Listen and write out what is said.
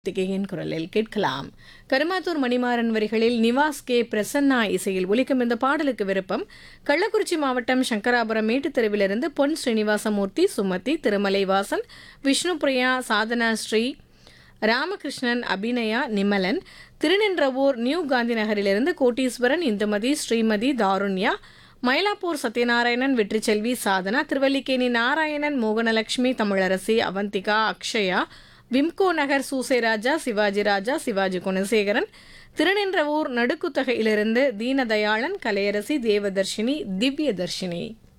திகையின் குரலில் கேட்கலாம் கருமாத்தூர் மணிமாறன் வரிகளில் நிவாஸ் கே பிரசன்னா இசையில் ஒலிக்கும் இந்த பாடலுக்கு விருப்பம் கள்ளக்குறிச்சி மாவட்டம் சங்கராபுரம் மேட்டுத்தெருவிலிருந்து பொன் ஸ்ரீனிவாசமூர்த்தி சுமதி திருமலைவாசன் விஷ்ணுபிரியா சாதனா ஸ்ரீ ராமகிருஷ்ணன் அபிநயா நிமலன் திருநின்றவூர் நியூ காந்தி நகரிலிருந்து கோட்டீஸ்வரன் இந்துமதி ஸ்ரீமதி தாருண்யா மயிலாப்பூர் சத்யநாராயணன் வெற்றிச்செல்வி சாதனா திருவல்லிக்கேணி நாராயணன் மோகனலட்சுமி தமிழரசி அவந்திகா அக்ஷயா விம்கோ நகர் சூசைராஜா சிவாஜி ராஜா சிவாஜி குணசேகரன் திருநின்றவூர் நடுக்குத்தகையிலிருந்து தீனதயாளன் கலையரசி தேவதர்ஷினி திவ்யதர்ஷினி